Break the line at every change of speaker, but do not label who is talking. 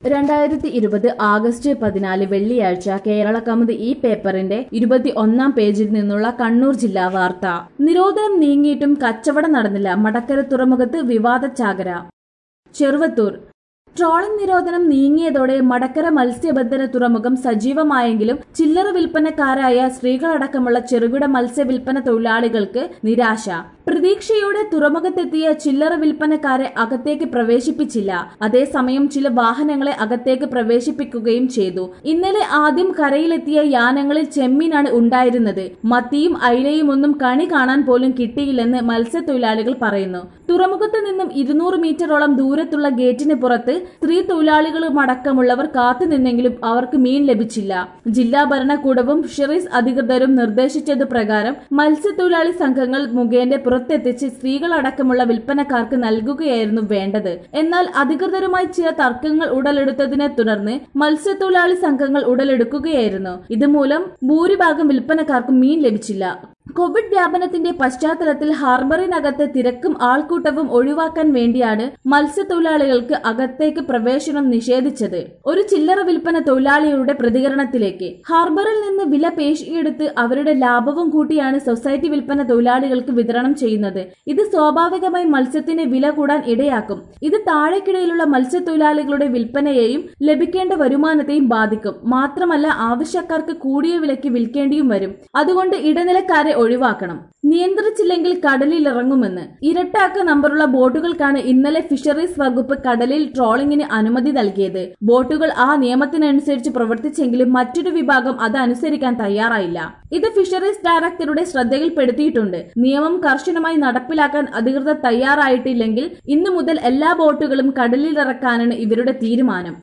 രണ്ടായിരത്തി ഇരുപത് ആഗസ്റ്റ് പതിനാല് വെള്ളിയാഴ്ച കേരള കൗമുദി ഈ പേപ്പറിന്റെ ഇരുപത്തി ഒന്നാം പേജിൽ നിന്നുള്ള കണ്ണൂർ ജില്ലാ വാർത്ത നിരോധനം നീങ്ങിയിട്ടും കച്ചവടം നടന്നില്ല മടക്കര തുറമുഖത്ത് വിവാദ ചാകര ചെറുവത്തൂർ ട്രോളിംഗ് നിരോധനം നീങ്ങിയതോടെ മടക്കര മത്സ്യബന്ധന തുറമുഖം സജീവമായെങ്കിലും ചില്ലറ വിൽപ്പനക്കാരായ സ്ത്രീകളടക്കമുള്ള ചെറുകിട മത്സ്യ വിൽപ്പന തൊഴിലാളികൾക്ക് നിരാശ പ്രതീക്ഷയോടെ തുറമുഖത്തെത്തിയ ചില്ലറ വിൽപ്പനക്കാരെ അകത്തേക്ക് പ്രവേശിപ്പിച്ചില്ല അതേസമയം ചില വാഹനങ്ങളെ അകത്തേക്ക് പ്രവേശിപ്പിക്കുകയും ചെയ്തു ഇന്നലെ ആദ്യം കരയിലെത്തിയ യാനങ്ങളിൽ ചെമ്മീനാണ് ഉണ്ടായിരുന്നത് മത്തിയും അയിലയും ഒന്നും കണി കാണാൻ പോലും കിട്ടിയില്ലെന്ന് മത്സ്യത്തൊഴിലാളികൾ പറയുന്നു തുറമുഖത്ത് നിന്നും ഇരുന്നൂറ് മീറ്ററോളം ദൂരത്തുള്ള ഗേറ്റിന് പുറത്ത് സ്ത്രീ തൊഴിലാളികളുമടക്കമുള്ളവർ കാത്തുനിന്നെങ്കിലും അവർക്ക് മീൻ ലഭിച്ചില്ല ജില്ലാ ഭരണകൂടവും ഫിഷറീസ് അധികൃതരും നിർദ്ദേശിച്ചതു പ്രകാരം മത്സ്യത്തൊഴിലാളി സംഘങ്ങൾ മുഖേന പുറത്തെത്തിച്ച് സ്ത്രീകളടക്കമുള്ള വിൽപ്പനക്കാർക്ക് നൽകുകയായിരുന്നു വേണ്ടത് എന്നാൽ അധികൃതരുമായി ചില തർക്കങ്ങൾ ഉടലെടുത്തതിനെ തുടർന്ന് മത്സ്യത്തൊഴിലാളി സംഘങ്ങൾ ഉടലെടുക്കുകയായിരുന്നു ഇതുമൂലം ഭൂരിഭാഗം വിൽപ്പനക്കാർക്കും മീൻ ലഭിച്ചില്ല കോവിഡ് വ്യാപനത്തിന്റെ പശ്ചാത്തലത്തിൽ ഹാർബറിനകത്ത് തിരക്കും ആൾക്കൂട്ടവും ഒഴിവാക്കാൻ വേണ്ടിയാണ് മത്സ്യത്തൊഴിലാളികൾക്ക് അകത്തേക്ക് പ്രവേശനം നിഷേധിച്ചത് ഒരു ചില്ലറ വിൽപ്പന തൊഴിലാളിയുടെ പ്രതികരണത്തിലേക്ക് ഹാർബറിൽ നിന്ന് വില പേശിയെടുത്ത് അവരുടെ ലാഭവും കൂട്ടിയാണ് സൊസൈറ്റി വിൽപ്പന തൊഴിലാളികൾക്ക് വിതരണം ചെയ്യുന്നത് ഇത് സ്വാഭാവികമായി മത്സ്യത്തിന് വില കൂടാൻ ഇടയാക്കും ഇത് താഴേക്കിടയിലുള്ള മത്സ്യത്തൊഴിലാളികളുടെ വിൽപ്പനയെയും ലഭിക്കേണ്ട വരുമാനത്തെയും ബാധിക്കും മാത്രമല്ല ആവശ്യക്കാർക്ക് കൂടിയ വിലയ്ക്ക് വിൽക്കേണ്ടിയും വരും അതുകൊണ്ട് ഇടനിലക്കാരെ ഒഴിവാക്കണം നിയന്ത്രിച്ചില്ലെങ്കിൽ കടലിൽ ഇറങ്ങുമെന്ന് ഇരട്ടക്ക നമ്പറുള്ള ബോട്ടുകൾക്കാണ് ഇന്നലെ ഫിഷറീസ് വകുപ്പ് കടലിൽ ട്രോളിംഗിന് അനുമതി നൽകിയത് ബോട്ടുകൾ ആ നിയമത്തിനനുസരിച്ച് പ്രവർത്തിച്ചെങ്കിലും മറ്റൊരു വിഭാഗം അത് അനുസരിക്കാൻ തയ്യാറായില്ല ഇത് ഫിഷറീസ് ഡയറക്ടറുടെ ശ്രദ്ധയിൽപ്പെടുത്തിയിട്ടുണ്ട് നിയമം കർശനമായി നടപ്പിലാക്കാൻ അധികൃതർ തയ്യാറായിട്ടില്ലെങ്കിൽ ഇന്നു മുതൽ എല്ലാ ബോട്ടുകളും കടലിൽ ഇറക്കാനാണ് ഇവരുടെ തീരുമാനം